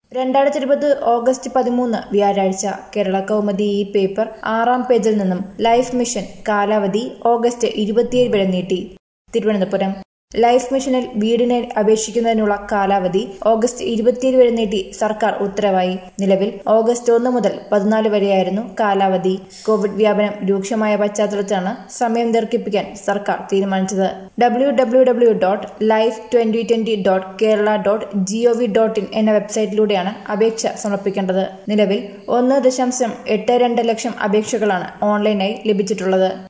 രണ്ടായിരത്തി ഇരുപത് ഓഗസ്റ്റ് പതിമൂന്ന് വ്യാഴാഴ്ച കേരള കൗമുദി ഈ പേപ്പർ ആറാം പേജിൽ നിന്നും ലൈഫ് മിഷൻ കാലാവധി ഓഗസ്റ്റ് ഇരുപത്തിയേഴ് വരെ നീട്ടി തിരുവനന്തപുരം ലൈഫ് മിഷനിൽ വീടിന് അപേക്ഷിക്കുന്നതിനുള്ള കാലാവധി ഓഗസ്റ്റ് ഇരുപത്തിയേഴ് വരെ നീട്ടി സർക്കാർ ഉത്തരവായി നിലവിൽ ഓഗസ്റ്റ് ഒന്ന് മുതൽ പതിനാല് വരെയായിരുന്നു കാലാവധി കോവിഡ് വ്യാപനം രൂക്ഷമായ പശ്ചാത്തലത്തിലാണ് സമയം ദീർഘിപ്പിക്കാൻ സർക്കാർ തീരുമാനിച്ചത് W W W dot life twenty twenty dot Kerala dot G O V dot in എന്ന വെബ്സൈറ്റിലൂടെയാണ് അപേക്ഷ സമർപ്പിക്കേണ്ടത് നിലവിൽ ഒന്ന് ദശാംശം എട്ട് രണ്ട് ലക്ഷം അപേക്ഷകളാണ് ഓൺലൈനായി ലഭിച്ചിട്ടുള്ളത്